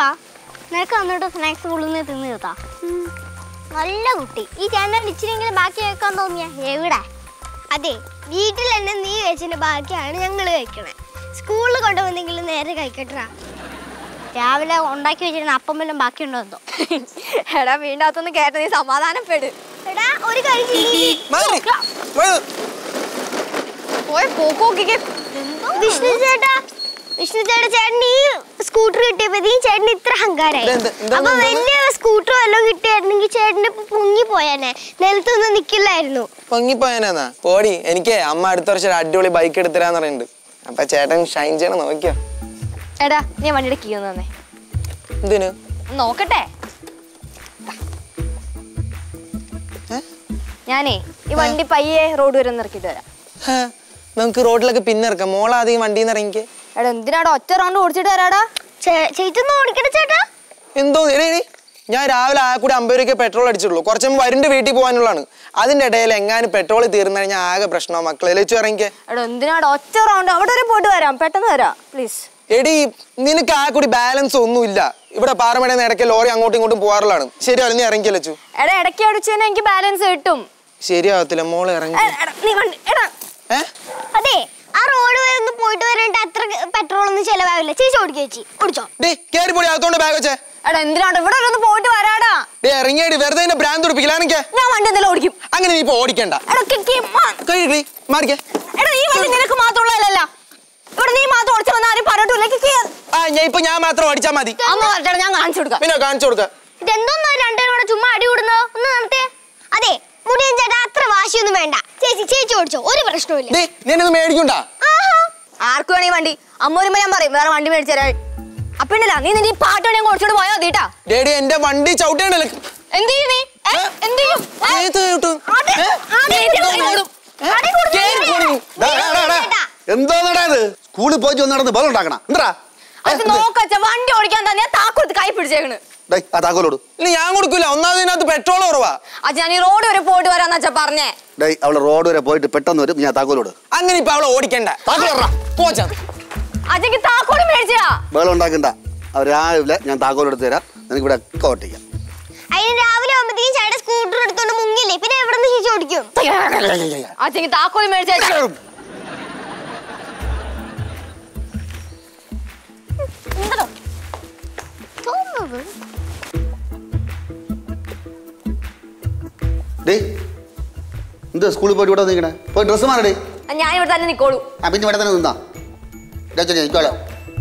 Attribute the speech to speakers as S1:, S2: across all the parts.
S1: ദീപ നിനക്ക് വന്നിട്ട് സ്നാക്സ് ഉള്ളിൽ തിന്ന് തീർത്താ നല്ല കുട്ടി ഈ ചേട്ടൻ ഇച്ചിരിയെങ്കിലും ബാക്കി വെക്കാൻ തോന്നിയ എവിടെ അതെ വീട്ടിൽ തന്നെ നീ വെച്ചതിന്റെ ബാക്കിയാണ് ഞങ്ങൾ കഴിക്കണേ സ്കൂളിൽ കൊണ്ടുവന്നെങ്കിലും നേരെ കഴിക്കട്ടാ രാവിലെ ഉണ്ടാക്കി വെച്ചിരുന്ന അപ്പം വല്ലതും ബാക്കിയുണ്ടോ എന്തോ
S2: എടാ വീണ്ടാത്തൊന്ന് കേട്ട നീ സമാധാനപ്പെട്
S1: എടാ ഒരു കഴിച്ചില്ലെങ്കിൽ
S3: മാറി. മാറി.
S2: പോയി പോക്കോക്കിക്ക്
S1: വിഷ്ണു ചേട്ടാ വിഷ്ണു ചേട്ടാ ചേട്ടൻ ഈ സ്കൂട്ടർ കിട്ടിയപ്പോഴത്തേക്കും ചേട്ടൻ ഇത്ര അഹങ്കാരായി
S3: ഇതെന്ത്? ഇതെന്ത്?
S1: അപ്പൊ
S3: ഇതെന്ത്?
S1: വലിയ സ്കൂട്ടർ വല്ലതും കിട്ടിയായിരുന്നെങ്കിൽ ചേട്ടന് ഇപ്പൊ പൊങ്ങി പോയാനെ നിലത്തൊന്നും നിക്കില്ലായിരുന്നു
S3: പൊങ്ങിപ്പോയാനാ പോടി എനിക്ക് അമ്മ അടുത്ത വർഷം ഒരു അടിപൊളി ബൈക്ക് എടുത്തരാന്ന് പറയുന്നുണ്ട് അപ്പൊ ചേട്ടൻ ഷൈൻ ചെയ്യണം നോക്കിയോ
S2: എടാ നീ വണ്ടിയുടെ കീ ഒന്ന് തന്നെ
S3: എന്തിനു
S2: നോക്കട്ടെ
S3: ഏ?
S2: ഞാനേ ഈ വണ്ടി പയ്യെ റോഡ് വരെ ഒന്ന് ഇറക്കിയിട്ട് വരാം
S3: ഹാ, നമുക്ക് റോഡിലൊക്കെ പിന്നെ ഇറക്കാം മോളാദ്യം വണ്ടിയിൽ നിന്ന് ഇറങ്ങിക്കേ
S2: എടാ എന്തിനാടാ ഒറ്റ റൗണ്ട് ഓടിച്ചിട്ട് വരാടാ
S1: ചേച്ചൊന്നും ഓടിക്കണ ചേട്ടാ
S3: എന്തോ എടീ, എടീ, ഞാൻ രാവിലെ ആ കൂടി അമ്പത് രൂപയ്ക്ക് പെട്രോൾ അടിച്ചിട്ടുള്ളൂ കുറച്ച് മുമ്പ് വരുണ്ട് വീട്ടിൽ പോകാനുള്ളതാണ് അതിന്റെ ഇടയിൽ എങ്ങാനും പെട്രോൾ തീർന്നു കഴിഞ്ഞാൽ ആകെ പ്രശ്നമാണ് മക്കളെ വെച്ചു ഇറങ്ങിക്കേ
S2: എടാ എന്തിനാടാ ഒറ്റ റൗണ്ട് അവിടെ വരെ പോയിട്ട് വരാം പെട്ടെന്ന് വരാം പ്ലീസ്
S3: എടി നിനക്ക് ആ കൂടി ബാലൻസ് ഒന്നുമില്ല ഇവിടെ പാറമടയിൽ ഇടയ്ക്ക് ലോറി അങ്ങോട്ടും ഇങ്ങോട്ടും പോകാറുള്ളതാണ് ശരിയല്ല നീ ഇറങ്ങിക്കോ ലച്ചു
S2: എടാ ഇടയ്ക്ക് അടിച്ചതിന് എനിക്ക് ബാലൻസ് കിട്ടും
S3: ശരിയാവത്തില്ല മോള് ഇറങ്ങി
S2: എ- എടാ, നീ വണ്ടി എടാ
S3: ഏ
S1: അതെ ആ റോഡ് വരെ ഒന്ന് പോയിട്ട് വരേണ്ട അത്ര പെട്രോൾ ഒന്നും ചെലവാവില്ല ചേച്ചി ഓടിക്കുക ചേച്ചി ഓടിച്ചോ
S3: ഡേ കേറി പോടി അകത്തോണ്ട് ബാഗ് വെച്ചേ
S2: എടാ എന്തിനാടാ ഇവിടെ വരെ ഒന്ന് പോയിട്ട് വരാടാ
S3: ഡേ ഇറങ്ങിയടി വെറുതെ എന്നെ ഭ്രാന്ത് തുടിപ്പിക്കില്ല എനിക്ക്
S2: ഞാൻ വണ്ടി എന്തെങ്കിലും ഓടിക്കും
S3: അങ്ങനെ നീ ഇപ്പൊ ഓടിക്കണ്ട
S2: എടാ കിക്കി മാ-
S3: കഴിയടി മാറിക്കേ
S2: എടാ ഈ വണ്ടി നിനക്ക് മാത്രമുള്ളതല്ല ഇവിടെ നീ മാത്രം ഓടിച്ചു വന്ന ആരും പറഞ്ഞിട്ടില്ല കിക്കി
S3: ആ ഞാൻ ഇപ്പൊ ഞാൻ മാത്രം ഓടിച്ചാ മതി
S2: അമ്മ പറഞ്ഞാ ഞാൻ കാണിച്ചു കൊടുക്കാം
S3: പിന്നെ കാണിച്ചു കൊടുക്ക
S1: ഇതെന്തോന്നോ രണ്ടുപേരും കൂടെ ചുമ്മാ അടി കൂടുന്നോ ഒന്ന് നടത്തേ അതെ മുടിയൻ ചേട്ടാ അത്ര വാശിയൊന്നും വേണ്ട ചേച്ചി ചേച്ചി ഓടിച്ചോ ഒരു പ്രശ്നവുമില്ല
S3: ഡേ ഞാനിത് മേടിക്കണ്ടാ
S1: ആഹാ
S2: ആർക്ക് വേണേ ഈ വണ്ടി അമ്മ വരുമ്പോ ഞാൻ പറയും വേറെ വണ്ടി മേടിച്ചു തരാൻ അപ്പിണ്ടല്ല നീ നിന്റെ ഈ പാട്ട് വേണേ കുറച്ചുകൂടെ പോയാ മതിട്ടാ
S3: ഡേഡി എന്റെ വണ്ടി ചവിട്ടേണ്ടല്ലേ
S2: എന്ത് ചെയ്യും നീ ഏ?
S3: ഏ?
S2: എന്ത് ചെയ്യും ഏ?
S3: ഏത് ചവിട്ടും?
S2: ആദ്യം-
S3: ഏ?
S2: ആദ്യം എന്റെ കൈ ഓടും.
S1: അടി കൊടുത്തോ.
S3: കേറി പോടി.
S4: ഡാ, ഡാ, ഡാ, ഡാ.
S1: ചേട്ടാ.
S4: എന്തോന്നടാ ഇത് സ്കൂളിൽ പോയിട്ട് വന്ന് നടന്ന് ബലം ഉണ്ടാക്കണ എന്താ
S2: അത് നോക്കച്ച വണ്ടി ഓടിക്കാൻ തന്നെ താക്കൊടുത്ത് കൈ പിടിച്ചേക്കണ്
S4: ഡേയ് ആ താക്കോലോട്
S3: ഇല്ല ഞാൻ കൊടുക്കൂല ഒന്നാമത് ഇതിനകത്ത് പെട്രോൾ കുറവാ
S2: അത് ഞാൻ ഈ റോഡ് വരെ പോയിട്ട് വരാന്ന് വെച്ചാ പറഞ്ഞേ
S4: ഡേയ് അവളെ റോഡ് വരെ പോയിട്ട് പെട്ടെന്ന് വരും ഞാൻ താക്കോലോട്
S3: അങ്ങനെ ഇപ്പൊ അവളെ ഓടിക്കണ്ട
S4: താക്കോലിടറാ.
S3: പോച്ചാ
S2: അജയ്ക്ക് താക്കോട് മേടിച്ചാ
S4: ബഹളം ഉണ്ടാക്കണ്ട അവർ രാവിലെ ഞാൻ താക്കോലെടുത്ത് തരാം നിനക്ക് ഇവിടെ ഒക്കെ ഓട്ടിക്കാം
S1: അതിന് രാവിലെ ആകുമ്പോഴത്തേക്കും ചേട്ടൻ സ്കൂട്ടർ എടുത്തോണ്ട് മുങ്ങില്ലേ പിന്നെ എവിടെ നിന്ന് ചേച്ചി ഓടിക്കും
S2: അജയ്ക്ക് താക്കോൽ മേടിച്ചാ
S1: എന്തോ തോന്നുന്നത്
S4: ഡേയ് എന്ത് സ്കൂളിൽ പോയിട്ട് ഇവിടെ നിൽക്കണേ പോയി ഡ്രസ്സ് മാറടേ
S2: ഞാൻ ഇവിടെ തന്നെ നിക്കോളൂ
S4: ആ പിന്നെ ഇവിടെ തന്നെ നിന്നാ നിൽക്കോളാം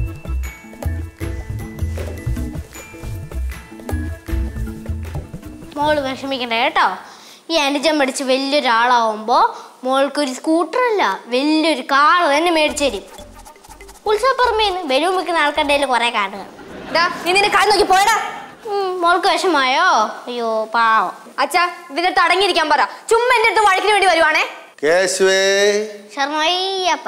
S1: മോള് വിഷമിക്കണ്ട കേട്ടോ ഈ അനുജൻ പഠിച്ച് വലിയൊരാളാവുമ്പോ മോൾക്കൊരു സ്കൂട്ടർ അല്ല വലിയൊരു കാർ തന്നെ മേടിച്ചു തരും ഉത്സവപ്പുറമേന്ന് ബലൂൺ വെക്കുന്ന ആൾക്കാരുടെ കയ്യിൽ കുറെ കാണുക
S2: ഡാ, നീ നിന്റെ കാര്യം നോക്കി പോയടാ
S1: മോൾക്ക് വിഷമായോ അയ്യോ പാവം
S2: അച്ഛാ ഇതിന്റെ അടുത്ത് അടങ്ങിയിരിക്കാൻ പറ ചുമ്മാ എന്റെ അടുത്ത് വഴക്കിന് വേണ്ടി വരുവാണേ
S4: കേശുവേ
S1: ശർമ്മയ്യപ്പ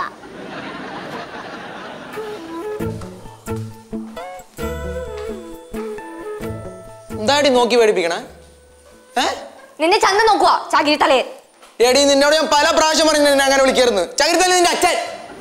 S3: എന്താടി നോക്കി പേടിപ്പിക്കണേ ഏ
S2: നിന്നെ ചന്ത നോക്കുവാ ചകിരി തലേ
S3: എടി നിന്നോട് ഞാൻ പല പ്രാവശ്യം പറഞ്ഞു നിന്നെ അങ്ങനെ വിളിക്കായിരുന്നു ചകിരിത്തല്ല നിന്റെ അച്ഛൻ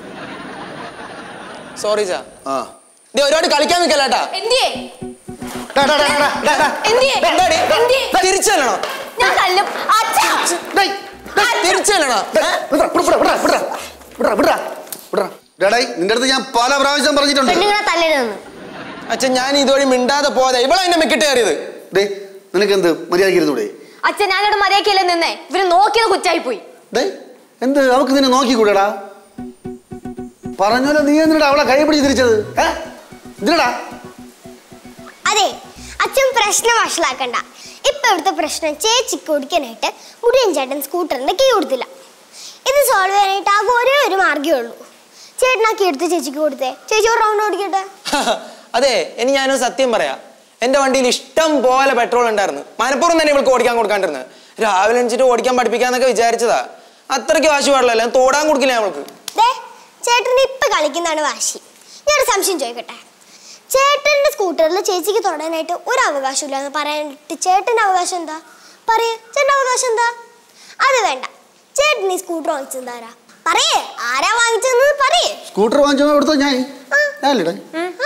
S3: സോറി ചാ
S4: ആ
S3: നീ ഒരുപാട് കളിക്കാൻ നിൽക്കല്ലേട്ടാ
S2: എന്തിയേ
S4: ഡാ, ഡാ, ഡാ, ഡാ, ഡാ, ഡാ.
S2: എന്തിയേ
S3: എന്താടി
S2: എന്തിയേ
S3: തിരിച്ചല്ലണോ
S2: ഞാൻ തല്ലും അച്ഛാ
S4: ഡേയ്,
S3: തിരിച്ചല്ലണോ
S4: ഡേയ്, വിട്രാ, വിട്രാ, വിട്രാ, വിട്രാ, വിട്രാ, വിട്രാ, വിട്രാ. ഡാ, ഡേയ്, നിന്റെ അടുത്ത് ഞാൻ പല പ്രാവശ്യം പറഞ്ഞിട്ടുണ്ട്
S1: പെണ്ണുങ്ങളെ തല്ലരുതെന്ന്
S3: അച്ഛൻ ഞാൻ ഇതുവഴി മിണ്ടാതെ പോയതാ ഇവളെ എന്നെ മെക്കിട്ട് കയറിയത്
S4: ഡേ നിനക്ക് എന്ത് മര്യാദയ്ക്ക് ഇരുന്നൂടെ
S2: അച്ഛൻ ഞാനിവിടെ മര്യാദക്കല്ലേ നിന്നേ ഇവര് നോക്കിയത് കുറ്റായി പോയി
S4: ഡേ എന്ത് അവക്ക് നിന്നെ നോക്കിക്കൂടെടാ പറഞ്ഞല്ലോ നീ എന്തിനാ അവളെ കൈ പിടിച്ച് തിരിച്ചത് ഏ എന്തിനടാ
S1: അതെ അച്ഛൻ പ്രശ്നം വഷളാക്കണ്ട ഇപ്പൊ ഇവിടുത്തെ പ്രശ്നം ചേച്ചിക്ക് ഓടിക്കാനായിട്ട് മുടിയൻ ചേട്ടൻ സ്കൂട്ടറിന്റെ കീ കൊടുത്തില്ല ഇത് സോൾവ് ചെയ്യാനായിട്ട് ആകെ ഒരേ ഒരു മാർഗ്ഗമേ ഉള്ളൂ ചേട്ടൻ ആ കീ എടുത്ത് ചേച്ചിക്ക് കൊടുത്തേ ചേച്ചി ഒരു റൗണ്ട് ഓടിക്കട്ടെ
S3: അതെ ഇനി ഞാനൊരു സത്യം പറയാം എന്റെ വണ്ടിയിൽ ഇഷ്ടം പോലെ പെട്രോൾ ഉണ്ടായിരുന്നു മനപ്പുറം തന്നെ ഇവൾക്ക് ഓടിക്കാൻ കൊടുക്കാണ്ടിരുന്നത് രാവിലെ എണിച്ചിട്ട് ഓടിക്കാൻ പഠിപ്പിക്കാന്നൊക്കെ വിചാരിച്ചതാ അത്രയ്ക്ക് വാശി പാടില്ല തോടാൻ കൊടുക്കില്ല അവൾക്ക്
S1: ദേ ചേട്ടൻ ഇപ്പൊ കളിക്കുന്നതാണ് വാശി ഞാനൊരു സംശയം ചോദിക്കട്ടെ ചേട്ടന്റെ സ്കൂട്ടറിൽ ചേച്ചിക്ക് തൊടാനായിട്ട് ഒരു അവകാശമില്ല എന്ന് പറയാനായിട്ട് ചേട്ടന്റെ അവകാശം എന്താ പറയേ ചേട്ടന്റെ അവകാശം എന്താ അത് വേണ്ട ചേട്ടൻ ഈ സ്കൂട്ടർ വാങ്ങിച്ചെന്താരാ പറയേ ആരാ വാങ്ങിച്ചതെന്ന് പറയേ
S4: സ്കൂട്ടർ വാങ്ങിച്ചോ എടുത്തോ ഞാൻ ഞാനല്ലേ
S1: ആ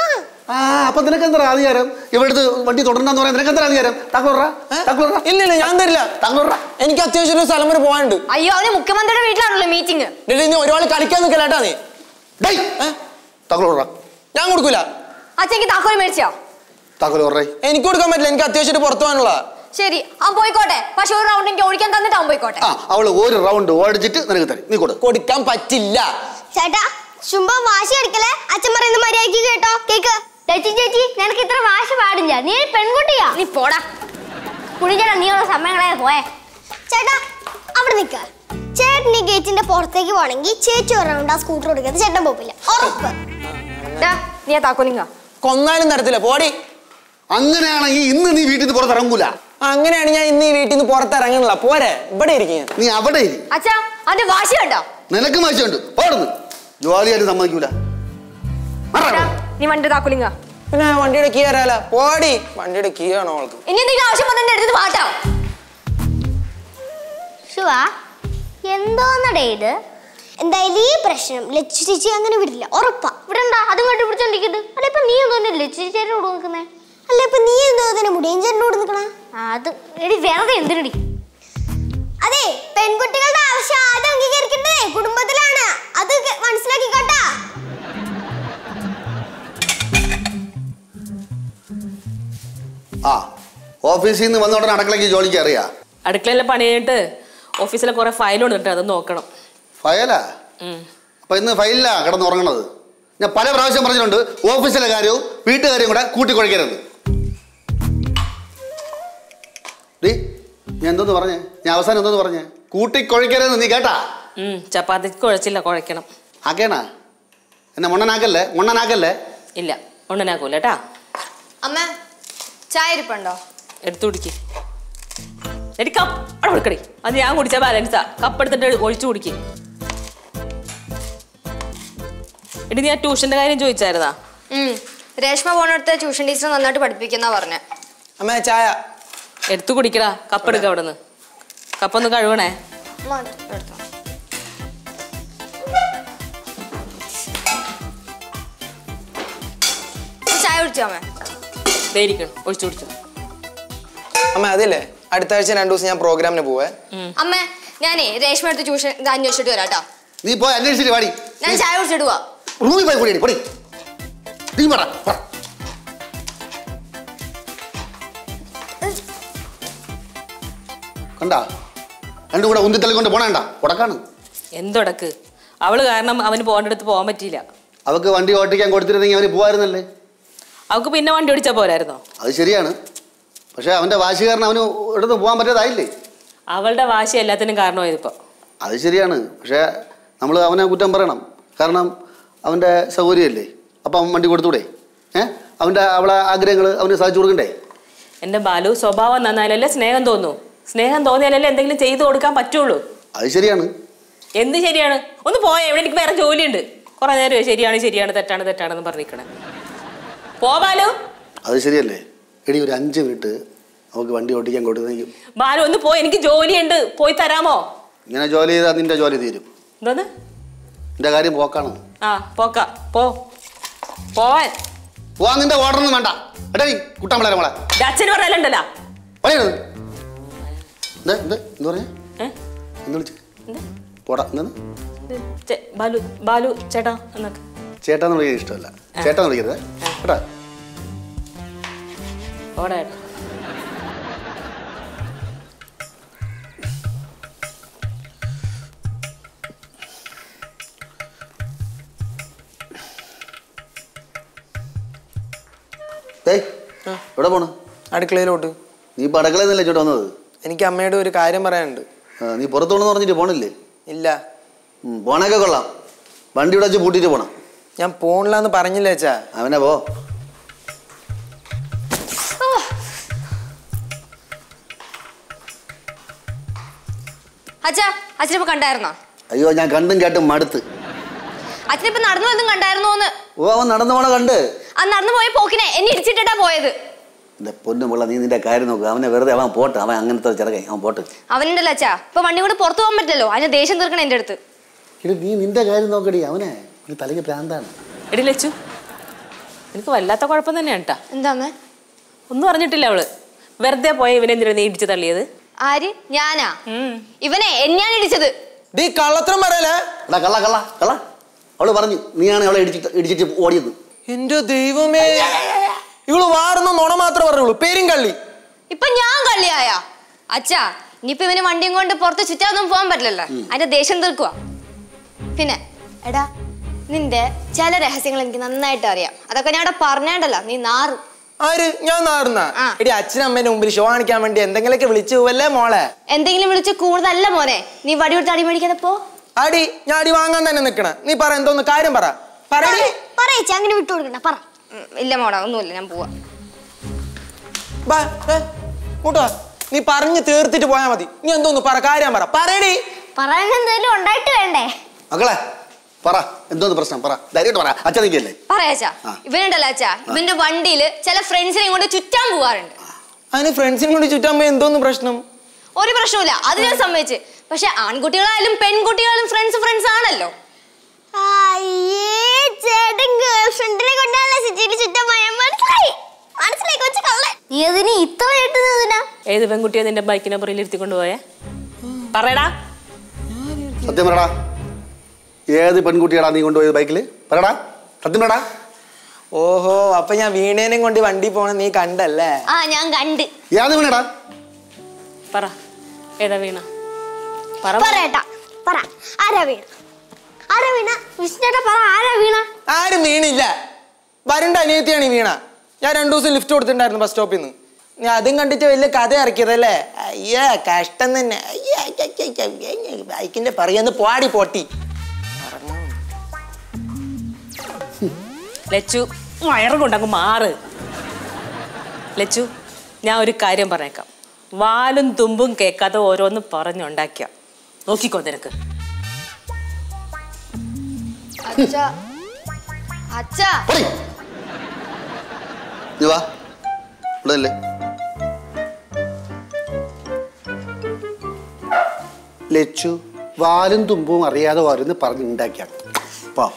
S4: ആ അപ്പൊ നിനക്ക് എന്താ അധികാരം ഇവിടുത്തെ വണ്ടി തുടരണ്ടെന്ന് പറയാൻ നിനക്ക് എന്താ അധികാരം താക്കോറ താക്കോറ
S3: ഇല്ല ഇല്ല ഞാൻ തരില്ല
S4: താക്കോറ
S3: എനിക്ക് അത്യാവശ്യം ഒരു സ്ഥലം വരെ പോകാനുണ്ട്
S2: അയ്യോ അവന് മുഖ്യമന്ത്രിയുടെ വീട്ടിലാണല്ലോ മീറ്റിംഗ്
S3: ഡേടി നീ ഒരാൾ കളിക്കാൻ നിൽക്കലാട്ടാ നീ
S4: ഡേയ്
S3: ഏ?
S4: താക്കോറ
S3: ഞാൻ കൊടുക്കൂല
S2: അച്ഛക്ക് താക്കോൽ മേടിച്ചോ
S4: താക്കോറ
S3: എനിക്ക് കൊടുക്കാൻ പറ്റില്ല എനിക്ക് അത്യാവശ്യം പുറത്തു പോകാനുള്ള
S2: ശരി അവൻ പോയിക്കോട്ടെ പക്ഷെ ഒരു റൗണ്ട് എനിക്ക് ഓടിക്കാൻ തന്നിട്ട് അവൻ പോയിക്കോട്ടെ
S4: ആ അവള് ഒരു റൗണ്ട് ഓടിച്ചിട്ട് നിനക്ക് തരും നീ കൊടു
S3: കൊടുക്കാൻ പറ്റില്ല
S1: ചേട്ടാ ചുമ്പ വാശി അടിക്കലേ അച്ഛൻ പറയുന്ന മര്യാദക്ക് കേട്ടോ കേക്ക് ചേച്ചി ചേച്ചി നിനക്ക് ഇത്ര വാശി പാടില്ല നീ ഒരു പെൺകുട്ടിയാ
S2: നീ പോടാ
S1: കുടിച്ചേട്ടാ നീ ഉള്ള സമയങ്ങളെ പോയെ ചേട്ടാ അവിടെ നിക്ക ചേട്ടൻ ഈ ഗേറ്റിന്റെ പുറത്തേക്ക് പോണെങ്കിൽ ചേച്ചി ഒരു റൗണ്ട് ആ സ്കൂട്ടർ ഓടിക്കാതെ ചേട്ടൻ പോവില്ല ഉറപ്പ്
S2: ഡാ, നീ ആ താക്കോലിങ്ങ
S3: കൊന്നാലും തരത്തില്ല പോടി
S4: അങ്ങനെയാണെങ്കിൽ ഇന്ന് നീ വീട്ടിൽ നിന്ന് പുറത്തിറങ്ങൂല
S3: അങ്ങനെയാണ് ഞാൻ ഇന്ന് ഈ വീട്ടിൽ നിന്ന് പുറത്തിറങ്ങണില്ല പോരെ ഇവിടെ ഇരിക്കും ഞാൻ
S4: നീ അവിടെ ഇരി
S2: അച്ഛാ അവന്റെ വാശി കണ്ടോ
S4: നിനക്ക് മാറ്റുണ്ട് ഓടുന്നു ജോലിയായിട്ട് സമ്മതിക്കൂല മാറാ
S2: ഡാ, നീ വണ്ടി താക്കോലിങ്ങ
S3: പിന്നെ വണ്ടിയുടെ കീ തരാല പോടി വണ്ടിയുടെ കീ ആണോ അവൾക്ക്
S2: ഇനി എന്തെങ്കിലും ആവശ്യം വന്നെ എടുത്ത് മാറ്റാം
S1: ശിവ എന്തോന്നടേ ഇത് എന്തായാലും ഈ പ്രശ്നം ലച്ചു ചേച്ചി അങ്ങനെ വിടില്ല ഉറപ്പാ വിടണ്ട അതും കണ്ടു പിടിച്ചോണ്ടിരിക്കുന്നത് അല്ല ഇപ്പൊ നീ എന്തോ ലച്ചു ചേച്ചിയുടെ കൂടെ നിൽക്കുന്നേ അല്ല ഇപ്പൊ നീ എന്തോ തന്നെ മുടിയൻ ചേട്ടൻ്റെ കൂടെ നിൽക്കണ
S2: അത് എടി വെറുതെ എന്തിനടി
S1: അതെ പെൺകുട്ടികളുടെ ആവശ്യം ആദ്യം അംഗീകരിക്കേണ്ടതേ കുടുംബത്തിലാണ് അത് കെ- മനസ്സിലാക്കിക്കോട്ടാ
S4: ആ ഓഫീസിൽ നിന്ന് വന്ന ഉടനെ അടക്കളയ്ക്ക് ജോലിക്ക് അറിയാ
S5: അടുക്കളയിലെ പണി കഴിഞ്ഞിട്ട് ഓഫീസിലെ കുറെ ഫയൽ കൊണ്ടിട്ട് അത് നോക്കണം
S4: ഫയലാ
S5: ഉം.
S4: അപ്പൊ ഇന്ന് ഫയലിലാ കിടന്നുറങ്ങണത് ഞാൻ പല പ്രാവശ്യം പറഞ്ഞിട്ടുണ്ട് ഓഫീസിലെ കാര്യവും വീട്ടുകാര്യവും കൂടെ കൂട്ടിക്കുഴയ്ക്കരുത് ഡീ ഞാൻ എന്തോന്ന് പറഞ്ഞേ ഞാൻ അവസാനം എന്തോന്ന് പറഞ്ഞേ കൂട്ടിക്കുഴയ്ക്കരുത് നീ കേട്ടാ
S5: ഉം, ചപ്പാത്തിക്ക് കുഴച്ചില്ല കുഴക്കണം
S4: ആക്കേണാ എന്നെ മണ്ണനാക്കല്ലേ മണ്ണനാക്കല്ലേ
S5: ഇല്ല ഉണ്ണനാക്കൂല കേട്ടാ
S2: അമ്മ ചായ ഇരിപ്പുണ്ടോ
S5: എടുത്തു കുടിക്ക് എടി കപ്പ് അവിടെ കൊടുക്കടി അത് ഞാൻ കുടിച്ച ബാലൻസാ കപ്പ് എടുത്തിട്ട് ഒഴിച്ചു കുടിക്ക് എടി നീ ആ ട്യൂഷന്റെ കാര്യം ചോദിച്ചായിരുന്നാ
S2: ഉം. രേഷ്മ പോണടുത്ത് ട്യൂഷൻ ടീച്ചർ നന്നായിട്ട് പഠിപ്പിക്കുന്ന പറഞ്ഞ
S3: അമ്മേ ചായ
S5: എടുത്തു കുടിക്കടാ കപ്പ് എടുക്ക അവിടെ നിന്ന് കപ്പൊന്ന് കഴുകണേ
S2: ചായ കുടിച്ചോ അമ്മ
S5: ധൈരിക്കണം ഒഴിച്ചു കുടിച്ചു
S3: അമ്മ അതില്ലേ അടുത്ത ആഴ്ച രണ്ടു ദിവസം ഞാൻ പ്രോഗ്രാമിന് പോവേ
S2: അമ്മ ഞാനേ രേഷ്മ അടുത്ത് ട്യൂഷൻ ഇത് അന്വേഷിച്ചിട്ട് വരാം കേട്ടോ
S4: നീ പോയി അന്വേഷിച്ചിട്ട് പാടി
S2: ഞാൻ ചായ കുടിച്ചിട്ട് പോവാ
S4: റൂമിൽ പോയി കൂടി പൊടി നീ പറ പറ. കണ്ടാ രണ്ടും കൂടെ ഉന്തിത്തള്ളി കൊണ്ട് പോണേണ്ട ഉടക്കാണ്
S5: എന്തൊടക്ക് അവള് കാരണം അവന് പോകേണ്ടടുത്ത് പോകാൻ പറ്റിയില്ല
S4: അവക്ക് വണ്ടി ഓട്ടിക്കാൻ കൊടുത്തിരുന്നെങ്കിൽ അവന് പോവായിരുന്നല്ലേ
S5: അവൾക്ക് പിന്നെ വണ്ടി ഓടിച്ചാ പോരായിരുന്നോ
S4: അത് ശരിയാണ് പക്ഷെ അവന്റെ വാശി കാരണം അവന് ഇവിടുന്ന് പോകാൻ പറ്റാതായില്ലേ
S5: അവളുടെ വാശി എല്ലാത്തിനും കാരണമായതിപ്പോ
S4: അത് ശരിയാണ് പക്ഷേ നമ്മൾ അവനെ കുറ്റം പറയണം കാരണം അവൻ്റെ സൗകര്യമല്ലേ അപ്പം അവൻ വണ്ടി കൊടുത്തൂടെ ഏ അവൻ്റെ അവളെ ആഗ്രഹങ്ങൾ അവന് സാധിച്ചു കൊടുക്കണ്ടേ
S5: എന്റെ ബാലു സ്വഭാവം നന്നായാലല്ലേ സ്നേഹം തോന്നൂ സ്നേഹം തോന്നിയാലല്ലേ എന്തെങ്കിലും ചെയ്തു കൊടുക്കാൻ പറ്റുള്ളൂ
S4: അത് ശരിയാണ്
S5: എന്ത് ശരിയാണ് ഒന്ന് പോയേ ഇവിടെ എനിക്ക് വേറെ ജോലിയുണ്ട് കുറെ നേരം ശരിയാണ് ശരിയാണ് തെറ്റാണ് തെറ്റാണെന്ന് പറഞ്ഞിരിക്കണേ പോ ബാലു
S4: അത് ശരിയല്ലേ എടി ഒരു അഞ്ച് മിനിറ്റ് അവൾക്ക് വണ്ടി ഓട്ടിക്കാൻ കൊടുത്തെങ്കിൽ
S5: ബാലു ഒന്ന് പോ എനിക്ക് ജോലിയുണ്ട് പോയി തരാമോ
S4: ഇങ്ങനെ ജോലി ചെയ്താൽ നിന്റെ ജോലി തീരും
S5: എന്തോന്ന്
S4: നിന്റെ കാര്യം പോക്കാണ്
S5: ആ പോക്ക പോ പോവാൻ
S4: പോവാൻ നിന്റെ ഓർഡറൊന്നും വേണ്ട എടാ നീ കുട്ടാൻ പിള്ളേരെ മോളെ
S5: ഇത് അച്ഛന് പറഞ്ഞാലുണ്ടല്ലോ
S4: പറയണത് എന്താ എന്താ എന്ത് പറഞ്ഞേ
S5: ഏ?
S4: എന്ത് വിളിച്ചു
S5: എന്ത്?
S4: പോടാ എന്താണ്
S5: ഇത് ചെ- ബാലു ബാലു ചേട്ടാ എന്നൊക്കെ
S4: ചേട്ടാന്ന് വിളിക്കാൻ ഇഷ്ടമല്ല ചേട്ടാന്ന് വിളിക്കരുത് കേട്ടാ
S5: ഓടെ ഏട്ടാ
S4: ഏയ് എവിടെ പോണ്
S3: അടുക്കളയിലോട്ട്
S4: നീ ഇപ്പൊ അടുക്കളയിൽ നിന്നല്ലേ ഇങ്ങോട്ട് വന്നത്
S3: എനിക്ക് അമ്മയോട് ഒരു കാര്യം പറയാനുണ്ട്
S4: ആ, നീ പുറത്തു പോണെന്ന് പറഞ്ഞിട്ട് പോണില്ലേ
S3: ഇല്ല
S4: ഉം, പോണൊക്കെ കൊള്ളാം വണ്ടി ഇവിടെ വെച്ച് പൂട്ടിയിട്ട് പോണം
S3: ഞാൻ പോണില്ലാന്ന് പറഞ്ഞില്ല അച്ഛാ
S4: അവനെ പോ
S2: അച്ഛാ അച്ഛനിപ്പോ കണ്ടായിരുന്നോ
S4: അയ്യോ ഞാൻ കണ്ടും കേട്ടും മടുത്ത്
S2: അച്ഛനിപ്പോ നടന്നു വന്നും കണ്ടായിരുന്നോന്ന്
S4: ഓ അവൻ നടന്നു പോണ കണ്ട്
S2: ആ നടന്നു പോയ പോക്കിനെ എന്നെ ഇടിച്ചിട്ടിട്ടാ പോയത്
S4: എന്റെ പൊന്നു പിള്ള നീ നിന്റെ കാര്യം നോക്കുക അവനെ വെറുതെ അവൻ പോട്ടെ അവൻ അങ്ങനത്തെ ചെറുക്കൻ അവൻ പോട്ടെ
S2: അവനുണ്ടല്ലോ അച്ഛാ ഇപ്പൊ വണ്ടി കൊണ്ട് പുറത്തു പോകാൻ പറ്റില്ലല്ലോ അതിന് ദേഷ്യം തീർക്കണം എന്റെ അടുത്ത്
S4: ഇടി നീ നിന്റെ കാര്യം നോക്കടി അവനെ നീ തലയ്ക്ക് പ്രാന്താണ്
S5: എടി ലച്ചു എനിക്ക് വല്ലാത്ത കുഴപ്പം തന്നെയാണ് കേട്ടാ
S2: എന്താമ്മേ
S5: ഒന്നും അറിഞ്ഞിട്ടില്ല അവള് വെറുതെ പോയ ഇവനെന്തിനാ നീ ഇടിച്ചു തള്ളിയത്
S2: ആര് ഞാനാ ഇവനെ എന്നെയാണ് ഇടിച്ചത്
S3: ഡീ കള്ളത്രം പറയലേ
S4: എടാ കള്ള കള്ള കള്ള അവള് പറഞ്ഞു നീയാണ് അവളെ ഇടിച്ചിട്ട് ഇടിച്ചിട്ട് ഓടിയത്
S3: എന്റെ ദൈവമേ ഇവള് വാറുന്ന നുണ മാത്രമേ പറയുള്ളൂ പേരും കള്ളി
S2: ഇപ്പൊ ഞാൻ കള്ളിയായ അച്ഛാ ഇനിയിപ്പൊ ഇവന് വണ്ടിയും കൊണ്ട് പുറത്ത് ചുറ്റാതൊന്നും പോകാൻ പറ്റില്ലല്ലോ അതിന്റെ ദേഷ്യം തീർക്കുക പിന്നെ എടാ നിന്റെ ചില രഹസ്യങ്ങൾ എനിക്ക് നന്നായിട്ട് അറിയാം അതൊക്കെ ഞാൻ അവിടെ പറഞ്ഞേണ്ടല്ലോ നീ നാറും
S3: ആര് ഞാൻ നാറുന്ന
S2: ആ.
S3: എടി അച്ഛനും അമ്മേന്റെ മുമ്പിൽ ഷോ കാണിക്കാൻ വേണ്ടി എന്തെങ്കിലുമൊക്കെ വിളിച്ചു പോവല്ലേ മോളെ
S2: എന്തെങ്കിലും വിളിച്ച് കൂടുതലല്ല മോനെ നീ വടി കൊടുത്ത് അടി മേടിക്കാതെ പോ
S3: അടി ഞാൻ അടി വാങ്ങാൻ തന്നെ നിക്കണ നീ പറ എന്തോന്ന് കാര്യം പറ പറയടി
S1: പറയിച്ച അങ്ങനെ വിട്ടു കൊടുക്കണ്ട പറ
S2: ഉം, ഇല്ല മോടാ ഒന്നുമില്ല ഞാൻ പോവാ
S3: ബാ, ഏ, ഇങ്ങോട്ട് വാ. നീ പറഞ്ഞു തീർത്തിട്ട് പോയാ മതി നീ എന്തോന്ന് പറ കാര്യം പറ പറയടി
S1: പറയാൻ എന്തെങ്കിലും ഉണ്ടായിട്ട് വേണ്ടേ
S4: മക്കളെ പറ എന്തോന്ന് പ്രശ്നം പറ ധൈര്യമായിട്ട് പറ അച്ഛൻ നിൽക്കല്ലേ
S2: പറയാച്ചാ
S4: ആ.
S2: ഇവനുണ്ടല്ലോ അച്ഛാ ഇവന്റെ വണ്ടിയില് ചില ഫ്രണ്ട്സിനെ കൊണ്ട് ചുറ്റാൻ പോവാറുണ്ട്
S3: അതിന് ഫ്രണ്ട്സിനെ കൊണ്ട് ചുറ്റാൻ പോയി എന്തോന്ന് പ്രശ്നം
S2: ഒരു പ്രശ്നമില്ല അത് ഞാൻ സമ്മതിച്ച് പക്ഷെ ആൺകുട്ടികളായാലും പെൺകുട്ടികളായാലും ഫ്രണ്ട്സ് ഫ്രണ്ട്സ് ആണല്ലോ
S1: അയ്യേ ചേട്ടൻ ഗേൾ ഫ്രണ്ടിനെ കൊണ്ടാണല്ലോ സിറ്റിയിൽ ചുറ്റാൻ പോയാ മനസ്സിലായി മനസ്സിലായി കൊച്ചു കള്ളൻ നീ അതിന് ഇത്ര കേട്ടുന്നതിനാ
S5: ഏത് പെൺകുട്ടിയെ നിന്റെ ബൈക്കിനെ പുറയിൽ ഇരുത്തിക്കൊണ്ട് പോയേ പറയടാ
S4: സത്യം പറടാ ഏത് പെൺകുട്ടിയാടാ നീ കൊണ്ടുപോയത് ബൈക്കിൽ പറടാ സത്യം പറടാ
S3: ഓഹോ അപ്പൊ ഞാൻ വീണേനെയും കൊണ്ട് വണ്ടി പോണ നീ കണ്ടല്ലേ
S2: ആ ഞാൻ കണ്ട്
S4: ഏത് വീണടാ
S5: പറ ഏതാ വീണ പറ
S1: പറയട്ടാ പറ ആരാ വീണ ആരാ വീണ വിഷ്ണുട്ടാ പറ ആരാ വീണ
S3: ആരും വീണില്ല വരണ്ട അനിയത്തിയാണ് ഈ വീണ ഞാൻ രണ്ടു ദിവസം ലിഫ്റ്റ് കൊടുത്തിട്ടുണ്ടായിരുന്നു ബസ് സ്റ്റോപ്പിൽ നിന്ന് നീ അതും കണ്ടിട്ട് വലിയ കഥ ഇറക്കിയതല്ലേ അയ്യേ കഷ്ടം തന്നെ അയ്യേ, അയ്യേ, അയ്യേ, അയ്യേ, ബൈക്കിന്റെ പറയുന്ന പാടി പൊട്ടി
S5: ലച്ചു വയറും കൊണ്ടങ്ങ് മാറ് ലച്ചു ഞാൻ ഒരു കാര്യം പറഞ്ഞേക്കാം വാലും തുമ്പും കേൾക്കാതെ ഓരോന്ന് പറഞ്ഞുണ്ടാക്കിയ നോക്കിക്കോ നിനക്ക്
S2: അച്ഛാ അച്ഛാ
S4: പോടി. നീ വാ ഇവിടെ അല്ലേ ലച്ചു വാലും തുമ്പും അറിയാതെ വരുന്ന് പറഞ്ഞുണ്ടാക്കിയാണ് പാ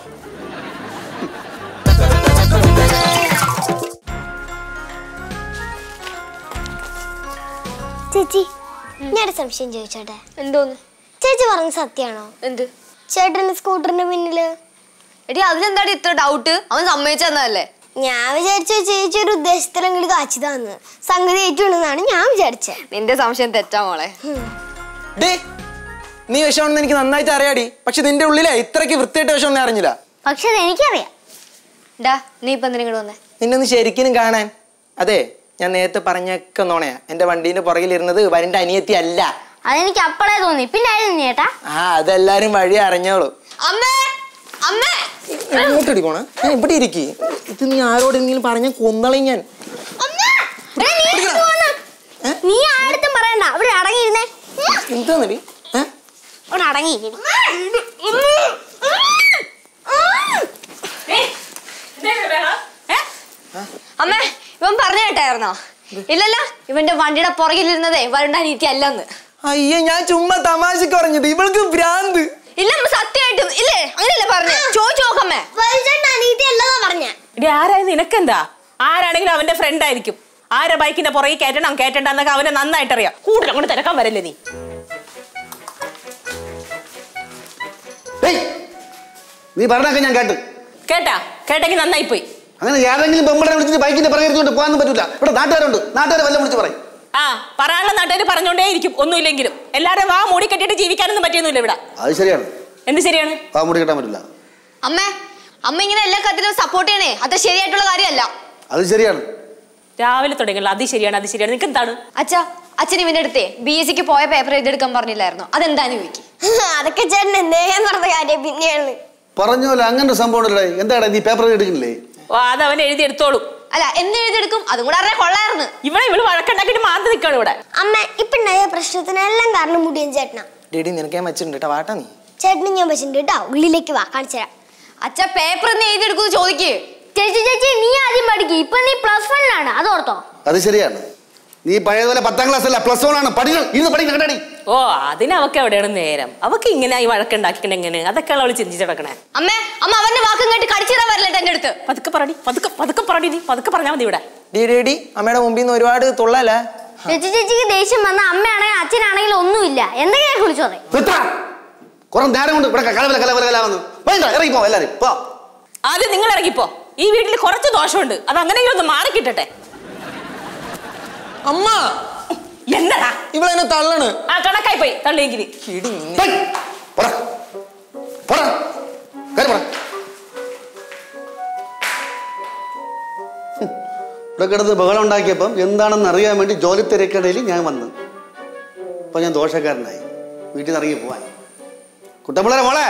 S1: ചേച്ചി ഞാനൊരു സംശയം ചോദിച്ചോട്ടെ
S2: എന്തോന്ന്
S1: ചേച്ചി പറഞ്ഞ സത്യാണോ
S2: എന്ത്
S1: ചേട്ടന്റെ സ്കൂട്ടറിന്റെ പിന്നില്
S2: എടി അതിലെന്താടി ഇത്ര ഡൗട്ട് അവൻ സമ്മതിച്ചതല്ലേ
S1: ഞാൻ വിചാരിച്ച ചേച്ചി ഒരു ഉദ്ദേശത്തിലെങ്കിലും കാച്ചിതാന്ന് സംഗതി ഏറ്റുണ്ടെന്നാണ് ഞാൻ വിചാരിച്ചത്
S2: നിന്റെ സംശയം തെറ്റാ മോളെ
S3: ഡേ നീ വിഷമാണെന്ന് എനിക്ക് നന്നായിട്ട് അറിയാടി പക്ഷെ നിന്റെ ഉള്ളിലെ ഇത്രയ്ക്ക് വൃത്തിയായിട്ട് വിഷമൊന്നും അറിഞ്ഞില്ല
S1: പക്ഷെ അത് എനിക്കറിയാം
S2: ഡാ നീ ഇപ്പൊ എന്തിനാ ഇങ്ങോട്ട് വന്നേ
S3: നിന്നെ ഒന്ന് ശരിക്കും കാണാൻ അതെ ഞാൻ നേരത്തെ പറഞ്ഞൊക്കെ നോണയാ എന്റെ വണ്ടീന്റെ പുറകിലിരുന്നത് വരണ്ട അനിയത്തി അല്ല
S1: അതെനിക്ക് അപ്പളേ തോന്നി പിന്നെ ആയിരുന്നു ചേട്ടാ
S3: ആ അതെല്ലാരും വഴി അറിഞ്ഞോളൂ
S2: അമ്മേ അമ്മേ
S3: എങ്ങോട്ട് ഇടിക്കോണ ഞാൻ ഇവിടെ ഇരിക്കി ഇത് നീ ആരോടെങ്കിലും പറഞ്ഞ കൊന്നളയും ഞാൻ ഏ?
S1: നീ ആടുത്തും പറയണ്ട ഇവിടെ അടങ്ങിയിരുന്നേ
S3: എന്താന്നടി ഏ?
S1: ഇവിടെ അടങ്ങി
S2: അമ്മേ ഇവൻ പറഞ്ഞു കേട്ടായിരുന്നോ ഇല്ലല്ലോ ഇവന്റെ വണ്ടിയുടെ പുറകിലിരുന്നതേ വരുണ്ട അനീതി അല്ലെന്ന്
S3: അയ്യേ ഞാൻ ചുമ്മാ തമാശക്ക് പറഞ്ഞത് ഇവൾക്ക് ഭ്രാന്ത്
S2: ഇല്ല അമ്മ സത്യമായിട്ടും ഇല്ലേ അങ്ങനെയല്ലേ പറഞ്ഞു ചോദിച്ചു നോക്കമ്മേ
S1: അനീതി അല്ലതാ പറഞ്ഞ
S5: ഇടി ആരായത് നിനക്കെന്താ ആരാണെങ്കിലും അവന്റെ ഫ്രണ്ട് ആയിരിക്കും ആരെ ബൈക്കിന്റെ പുറകെ കയറ്റണം കയറ്റണ്ടെന്നൊക്കെ അവനെ നന്നായിട്ട് അറിയാം കൂടുതൽ അങ്ങോട്ട് തിരക്കാൻ വരല്ലേ നീ
S4: ഏയ് നീ പറഞ്ഞൊക്കെ ഞാൻ കേട്ട്
S5: കേട്ടാ കേട്ടെങ്കിൽ നന്നായി പോയി
S4: അങ്ങനെ ഏതെങ്കിലും പെമ്പളെ വിളിച്ചിട്ട് ബൈക്കിന്റെ പിറകെടുത്തുകൊണ്ട് പോകാൻ പറ്റൂല ഇവിടെ നാട്ടുകാരുണ്ട് നാട്ടുകാരെ വല്ലതും വിളിച്ച് പറയും
S5: ആ പറയാനുള്ള നാട്ടുകാർ പറഞ്ഞോണ്ടേ ഇരിക്കും ഒന്നുമില്ലെങ്കിലും എല്ലാരും വാ മൂടി കെട്ടിയിട്ട് ജീവിക്കാനൊന്നും പറ്റിയൊന്നുമില്ല ഇവിടെ
S4: അത് ശരിയാണ്
S5: എന്ത് ശരിയാണ്
S4: ആ മുടി കിട്ടാൻ പറ്റില്ല
S2: അമ്മേ അമ്മ ഇങ്ങനെ എല്ലാ കാര്യത്തിലും സപ്പോർട്ട് ചെയ്യണേ അത് ശരിയായിട്ടുള്ള കാര്യമല്ല
S4: അത് ശരിയാണ്
S5: രാവിലെ തുടങ്ങിയുള്ള അത് ശരിയാണ് അത് ശരിയാണ് നിനക്ക് എന്താണ്
S2: അച്ഛാ അച്ഛൻ ഇവന്റെ അടുത്തേ ബി എസ് സിക്ക് പോയ പേപ്പർ എഴുതിയെടുക്കാൻ പറഞ്ഞില്ലായിരുന്നോ അതെന്താന്ന് ചോദിക്കും
S1: അതൊക്കെ ചേട്ടൻ എന്തേലും നടന്ന കാര്യം പിന്നെയാണ്
S4: പറഞ്ഞോലെ അങ്ങനെ ഒരു സംഭവം ഉണ്ടല്ലേ എന്താടാ നീ പേപ്പർ എടുക്കുന്നില്ലേ
S5: ഓ അത് അവൻ എഴുതി എടുത്തോളും
S2: അല്ല എന്ത് എഴുതിയെടുക്കും അതും കൂടെ അറിയാൻ കൊള്ളായിരുന്നു
S5: ഇവിടെ ഇവള് വഴക്കുണ്ടാക്കിയിട്ട് മാന്തി നിൽക്കണം ഇവിടെ
S1: അമ്മ ഇപ്പൊ ഉണ്ടായ പ്രശ്നത്തിനെല്ലാം കാരണം മുടിയൻ ചേട്ടനാ
S3: ഡേഡി നിനക്ക് ഞാൻ വെച്ചിട്ടുണ്ട് കേട്ടോ വാട്ടാ നീ
S1: ചേട്ടനും ഞാൻ വെച്ചിട്ടുണ്ട് കേട്ടോ ഉള്ളിലേക്ക് വാ കാണിച്ചുതരാം
S2: അച്ഛ പേപ്പർ ഒന്ന് എഴുതിയെടുക്കുമെന്ന് ചോദിക്കേ
S1: ചേച്ചി ചേച്ചി നീ ആദ്യം പഠിക്കും ഇപ്പൊ നീ പ്ലസ് വണ്ണിലാണ് അത് ഓർത്തോ
S4: അത് ശരിയാണ് നീ പഴയതുപോലെ പത്താം ക്ലാസ് അല്ല പ്ലസ് വൺ ആണ് പഠിക്കണം ഇരുന്ന് പഠിക്കണം കേട്ടാടി
S5: ഓ അതിന് അവക്ക് എവിടെയാണ് നേരം അവക്ക് ഇങ്ങനെ ഈ വഴക്കുണ്ടാക്കിക്കണ എങ്ങനെ അതൊക്കെയാണ് അവള് ചിന്തിച്ചു കിടക്കണേ
S2: അമ്മേ അമ്മ അവന്റെ വാക്കും കേട്ട് കടിച്ചിടാൻ വരില്ല എന്റെ അടുത്ത്
S5: പതുക്കെ പറടി പതുക്കെ പതുക്കെ പറടി നീ പതുക്കെ പറഞ്ഞാൽ മതി ഇവിടെ
S3: ഡി ഡി ഡി അമ്മയുടെ മുമ്പിൽ നിന്ന് ഒരുപാട് തുള്ളല്ലേ
S1: ലച്ചു ചേച്ചിക്ക് ദേഷ്യം വന്ന അമ്മയാണെങ്കിൽ അച്ഛനാണെങ്കിലും ഒന്നുമില്ല എന്തെങ്കിലും വിളിച്ചു പറയും
S4: നിർത്തടാ. കുറെ നേരം കൊണ്ട് ഇവിടെ കലവല കലവല കലാവെന്ന് വേണ്ട ഇറങ്ങിപ്പോ എല്ലാരും പോ
S5: ആദ്യം നിങ്ങൾ ഇറങ്ങിപ്പോ ഈ വീട്ടിൽ കുറച്ച് ദോഷമുണ്ട് അത് അങ്ങനെയെങ്കിലും ഒന്ന് മാറി കിട്ടട്ടെ
S3: അമ്മ
S5: എന്നടാ
S3: ഇവളെന്നെ തള്ളണ്
S5: ആ കണക്കായി പോയി തള്ളിയെങ്കിൽ
S3: ഇടി നിന്നെ.
S4: പോയ്. പോടാ. പോടാ. കേറി പോടാ. ഹും. ഇവിടെ കിടന്ന് ബഹളം ഉണ്ടാക്കിയപ്പം എന്താണെന്ന് അറിയാൻ വേണ്ടി ജോലി തിരക്കിടയിൽ ഞാൻ വന്നു അപ്പൊ ഞാൻ ദോഷക്കാരനായി വീട്ടിൽ നിന്ന് ഇറങ്ങി പോവാൻ കുട്ടമ്പിള്ളേരെ മോളെ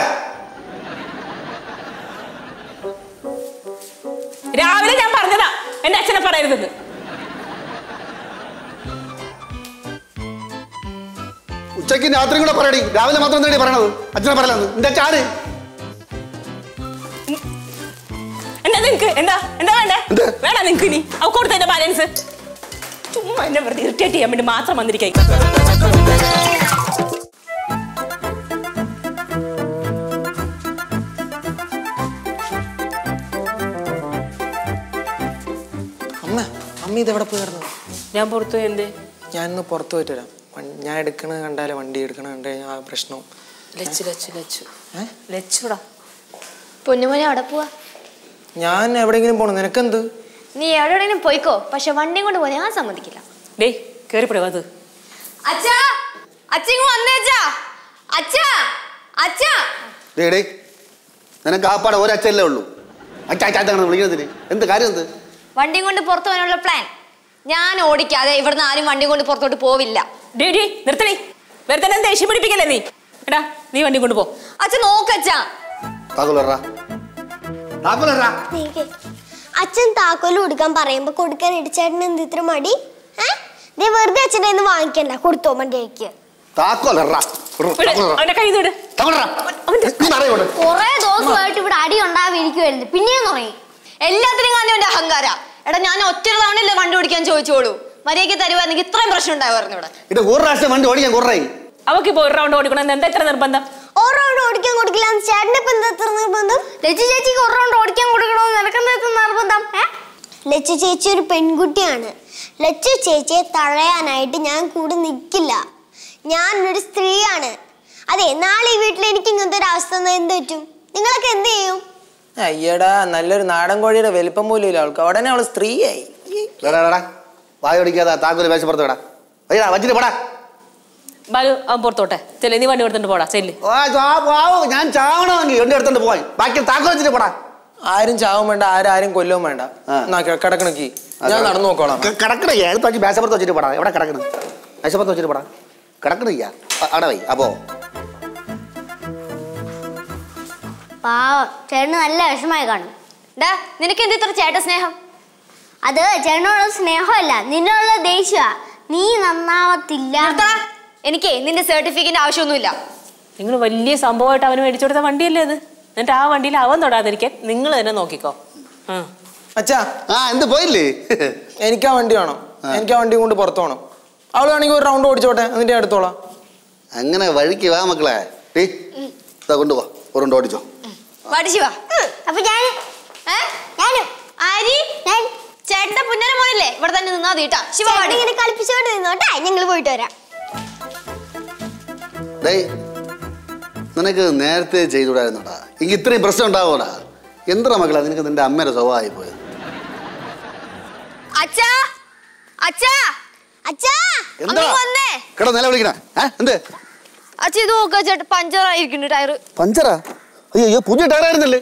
S5: രാവിലെ ഞാൻ പറഞ്ഞതാ എന്റെ അച്ഛനെ പറയരുതെന്ന്
S4: ഉച്ചയ്ക്ക് രാത്രി കൂടെ പറയടി രാവിലെ മാത്രം നേടി പറയണത് അച്ഛനെ പറയലെന്ന് എന്റെ ചാട്
S5: എന്താ നിങ്ങക്ക് എന്താ എന്താ വേണ്ടേ
S4: എന്ത്?
S5: വേണ്ട നിങ്ങക്ക് ഇനി അവ കൊടുത്തതിന്റെ ബാലൻസ് ചുമ്മാ എന്നെ വെറുതെ ഇറിറ്റേറ്റ് ചെയ്യാൻ വേണ്ടി മാത്രം വന്നിരിക്കായി
S3: അമ്മ അമ്മ ഇതെവിടെ പോയി കിടന്നു
S5: ഞാൻ പുറത്തു പോയി എന്തേ
S3: ഞാൻ ഇന്ന് പുറത്ത് പോയിട്ട് വരാം വൺ- ഞാൻ എടുക്കണത് കണ്ടാലേ വണ്ടി എടുക്കണ കണ്ടു കഴിഞ്ഞാൽ ആ പ്രശ്നവും
S5: ലച്ചു ലച്ചു ലച്ചു
S3: ഏ?
S5: ലച്ചുടാ
S2: പൊന്നുമോനെ അവിടെ പോവാ
S3: ഞാൻ എവിടെയെങ്കിലും പോകണം നിനക്കെന്ത്
S2: നീ എവിടെയെങ്കിലും പോയിക്കോ പക്ഷെ വണ്ടിയും കൊണ്ട് പോകാൻ ഞാൻ സമ്മതിക്കില്ല
S5: ഡേയ് കേറിപ്പോയി അത്
S2: അച്ഛാ അച്ഛൻ വന്നേച്ചാ അച്ഛാ അച്ഛാ
S4: ഡേ നിനക്ക് ആപ്പാടെ ഒരച്ഛല്ലേ ഉള്ളൂ അച്ഛ അച്ഛാത്താണ് വിളിക്കുന്നതിന് എന്ത് കാര്യം എന്ത്
S2: വണ്ടിയും കൊണ്ട് പുറത്തു പോകാനുള്ള പ്ലാൻ ഞാൻ ഓടിക്കാതെ ഇവിടുന്ന് ആരും വണ്ടിയും കൊണ്ട് പുറത്തോട്ട് പോവില്ല
S5: ഡേ ഡേ നിർത്തണേ വെറുതെ എന്നെ ദേഷ്യം പിടിപ്പിക്കല്ലേ നീ എടാ നീ വണ്ടി കൊണ്ടുപോ
S2: അച്ഛൻ നോക്കച്ചാ
S4: താക്കോലറാ താക്കോലറാ
S1: നീക്ക്. അച്ഛൻ താക്കോല് കൊടുക്കാൻ പറയുമ്പോ കൊടുക്കാൻ ഇടിച്ചേട്ടന് എന്ത് ഇത്ര മടി ഏ? ദേ വെറുതെ അച്ഛൻ്റെ കയ്യിന്ന് വാങ്ങിക്കണ്ട കൊടുത്തോ മണ്ടിയേക്ക്
S4: താക്കോലറാ
S5: വിട്, അവന്റെ കൈ വിട്
S4: താക്കോലറാ നീ അറിയോട്
S1: കൊറേ ദിവസമായിട്ട് ഇവിടെ അടി ഉണ്ടാവിരിക്കുവായിരുന്നു പിന്നെയും തുടങ്ങി
S2: എല്ലാത്തിനും കാരണം എന്റെ അഹങ്കാര എടാ ഞാൻ ഒറ്റ തവണയല്ലേ വണ്ടി ഓടിക്കാൻ ചോദിച്ചോളൂ മര്യാദയ്ക്ക് തരുവാണെങ്കിൽ ഇത്രയും പ്രശ്നം ഉണ്ടായിരുന്നു ഇവിടെ
S4: ഇത് ഒരു പ്രാവശ്യം വണ്ടി ഓടിക്കാൻ കുറേ
S5: അവക്ക് ഇപ്പൊ ഒരു റൗണ്ട് ഓടിക്കണം എന്താ ഇത്ര നിർബന്ധം
S1: ഓരോ റൗണ്ട് ഓടിക്കാൻ കൊടുക്കില്ല ചേട്ടന്റെ ഇപ്പൊ എന്താ ഇത്ര നിർബന്ധം ലച്ചു ചേച്ചിക്ക് ഒരു റൗണ്ട് ഓടിക്കാൻ കൊടുക്കണമെന്ന് നിനക്കെന്താ ഇത്ര നിർബന്ധം ഏ? ലച്ചു ചേച്ചി ഒരു പെൺകുട്ടിയാണ് ലച്ചു ചേച്ചിയെ തഴയാനായിട്ട് ഞാൻ കൂടെ നിൽക്കില്ല ഞാൻ ഒരു സ്ത്രീയാണ് അതെ നാളെ ഈ വീട്ടിൽ എനിക്ക് ഇങ്ങനത്തെ ഒരു അവസ്ഥ വന്നാൽ എന്ത് പറ്റും നിങ്ങളൊക്കെ എന്ത് ചെയ്യും
S3: അയ്യടാ നല്ലൊരു നാടൻ കോഴിയുടെ വലിപ്പം പോലും ഇല്ല അവൾക്ക് ഉടനെ അവള് സ്ത്രീയായി
S4: വായ ഓടിക്കാതെ താക്കോല് മേശപ്പുറത്ത് വിടാ അയ്യടാ വച്ചിട്ട് പോടാ
S5: ബാലു അവൻ പുറത്തോട്ടെ ചെല്ലേ നീ വണ്ടി എടുത്തിട്ട് പോടാ ചെല്ല്
S4: ആ, ചാ- വാവു, ഞാൻ ചാവണമെങ്കിൽ വണ്ടി എടുത്തോണ്ട് പോയി ബാക്കി താക്കോൽ വെച്ചിട്ട് പോടാ
S3: ആരും ചാവും വേണ്ട ആരും ആരും കൊല്ലവും വേണ്ട
S4: ആ.
S3: എന്നാ കി- കിടക്കണക്കി ഞാൻ നടന്നു നോക്കോളാം
S4: ക- കിടക്കണ എടുത്ത് വെച്ച് മേശപ്പുറത്ത് വെച്ചിട്ട് പോടാ എവിടെ കിടക്കണ് മേശപ്പുറത്ത് വെച്ചിട്ട് പോടാ കിടക്കണില്ല അവിടെ വൈ അപ്പോ
S1: പാവം ചേട്ടന് നല്ല വിഷമായി കാണും
S2: ഡാ നിനക്ക് എന്ത് ഇത്ര ചേട്ട സ്നേഹം
S1: അത് ചേട്ടനോടുള്ള സ്നേഹമല്ല നിന്നോടുള്ള ദേഷ്യമാ നീ നന്നാവത്തില്ല
S2: നിർത്തടാ. എനിക്കേ നിന്റെ സർട്ടിഫിക്കറ്റ് ആവശ്യമൊന്നുമില്ല
S5: നിങ്ങൾ വലിയ സംഭവമായിട്ട് അവന് മേടിച്ചു കൊടുത്ത വണ്ടിയല്ലേ അത് എന്നിട്ട് ആ വണ്ടിയിൽ അവൻ തൊടാതിരിക്കാൻ നിങ്ങൾ തന്നെ നോക്കിക്കോ ആ
S3: അച്ഛാ
S4: ആ എന്ത് പോയില്ലേ
S3: എനിക്ക് ആ വണ്ടി വേണം എനിക്ക് ആ വണ്ടി കൊണ്ട് പുറത്തു പോകണം അവൾ വേണമെങ്കിൽ ഒരു റൗണ്ട് ഓടിച്ചോട്ടെ എന്നിട്ട് ഞാൻ എടുത്തോളാം
S4: അങ്ങനെ വഴിക്ക് വാ മക്കളെ ടീ ഇതാ കൊണ്ടുപോ ഒരു ഓടിച്ചോ
S2: പഠിച്ചു വാ
S1: അപ്പൊ ഞാൻ
S2: ഏ?
S1: ഞാനും
S2: ആരി
S1: ഞാൻ
S2: ചേട്ടന്റെ പുന്നര മോനല്ലേ ഇവിടെ തന്നെ നിന്നാ തീട്ടാ ശിവ
S1: ചേട്ടൻ
S2: പാടി.
S1: ഇങ്ങനെ കളിപ്പിച്ചോണ്ട് നിന്നോട്ടെ ഞങ്ങൾ പോയിട്ട് വരാം
S4: ഡേയ് നിനക്ക് നേരത്തെ ചെയ്തുകൂടായിരുന്നോടാ എനിക്ക് ഇത്രയും പ്രശ്നം ഉണ്ടാവൂടാ എന്താ മക്കളെ നിനക്ക് നിന്റെ അമ്മയുടെ സ്വഭാവമായി പോയത്
S2: അച്ഛാ അച്ഛാ
S1: അച്ഛാ
S4: എന്താ
S2: അങ്ങ് വന്നേ.
S4: കേട്ടോ നില വിളിക്കണ ഏ എന്ത്
S2: അച്ഛ ഇത് നോക്കുക ചേട്ടൻ പഞ്ചറായിരിക്കുന്നു ടയറ്
S4: പഞ്ചറാ അയ്യോ അയ്യോ പുതിയ ടയറായിരുന്നല്ലേ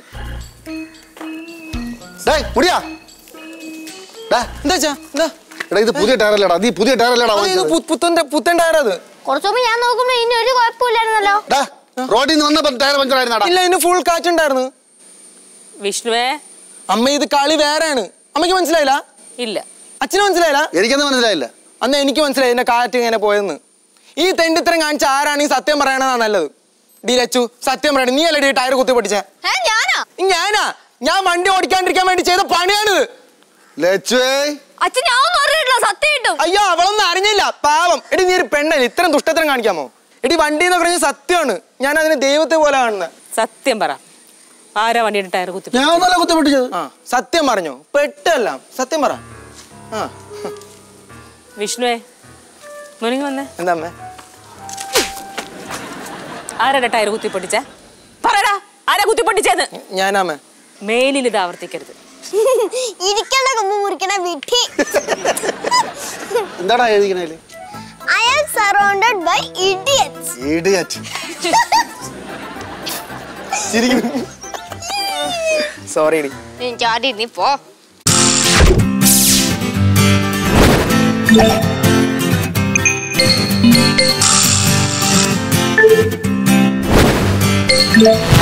S4: ഡേയ് മുടിയാ ഡാ,
S3: എന്താ അച്ഛാ എന്താ
S4: എടാ ഇത് പുതിയ ടയറല്ലേടാ നീ പുതിയ ടയറല്ലേടാ
S3: അത് ഇത്
S4: വാങ്ങിച്ചത്?
S3: പു- പുത്തന്റെ പുത്തൻ ടയർ അത്
S1: കുറച്ചു മുമ്പ് ഞാൻ നോക്കുമ്പോ ഇനി ഒരു കുഴപ്പമില്ലായിരുന്നല്ലോ
S4: ഡാ, റോഡിൽ നിന്ന് വന്നപ്പോ ടയർ പഞ്ചറായിരുന്നാടാ
S3: ഇല്ല ഇതിന് ഫുൾ കാറ്റുണ്ടായിരുന്നു
S5: വിഷ്ണുവേ
S3: അമ്മ ഇത് കളി വേറെയാണ് അമ്മയ്ക്ക് മനസ്സിലായില്ല
S5: ഇല്ല
S3: അച്ഛന് മനസ്സിലായില്ല
S4: എനിക്കൊന്നും മനസ്സിലായില്ല
S3: അന്ന് എനിക്ക് മനസ്സിലായി എന്റെ കാറ്റ് ഇങ്ങനെ പോയെന്ന് ഈ തെണ്ടിത്തരം കാണിച്ച ആരാണ് ഈ സത്യം പറയണതാ നല്ലത് ഡി ലച്ചു സത്യം പറയണ നീ അല്ലേ ടയർ കുത്തി പഠിച്ചേ
S2: ഏ ഞാനാ
S3: ഞാനാ ഞാൻ വണ്ടി ഓടിക്കാണ്ടിരിക്കാൻ വേണ്ടി ചെയ്ത പണിയാണിത്
S4: ലച്ചുവേ
S2: അച്ഛൻ ഞാൻ ഒന്നും അറിയില്ല സത്യം കിട്ടും
S3: അയ്യോ അവളൊന്നും അറിഞ്ഞില്ല പാവം എടി നീ ഒരു പെണ്ണല്ലേ ഇത്രയും ദുഷ്ടത്തരം കാണിക്കാമോ എടി വണ്ടി എന്ന് പറഞ്ഞ സത്യമാണ് ഞാൻ അതിനെ ദൈവത്തെ പോലെ കാണുന്നത്
S5: സത്യം പറ ആരാ വണ്ടിയുടെ ടയർ കുത്തി
S4: ഞാൻ ഒന്നല്ല കുത്തി പൊട്ടിച്ചത്
S3: ആ സത്യം പറഞ്ഞോ പെട്ടല്ല സത്യം പറ ആ
S5: വിഷ്ണുവേ മുനിങ്ങി വന്നേ
S3: എന്താ അമ്മേ
S5: ആരാടാ ടയർ കുത്തി പൊട്ടിച്ചേ പറയടാ ആരാ കുത്തി പൊട്ടിച്ചേന്ന്
S3: ഞാനാമേ
S5: മേലിൽ ഇത് ആവർത്തിക്കരുത്
S1: ഇരിക്കണ കൊമ്പ് മുറിക്കണ വിധി
S4: എന്താടാ എഴുതിക്കണേല്
S1: I am surrounded by idiots
S4: idiot ചിരിക്കുന്നു
S3: സോറി
S2: നീ ചാടി നീ പോ
S6: Thank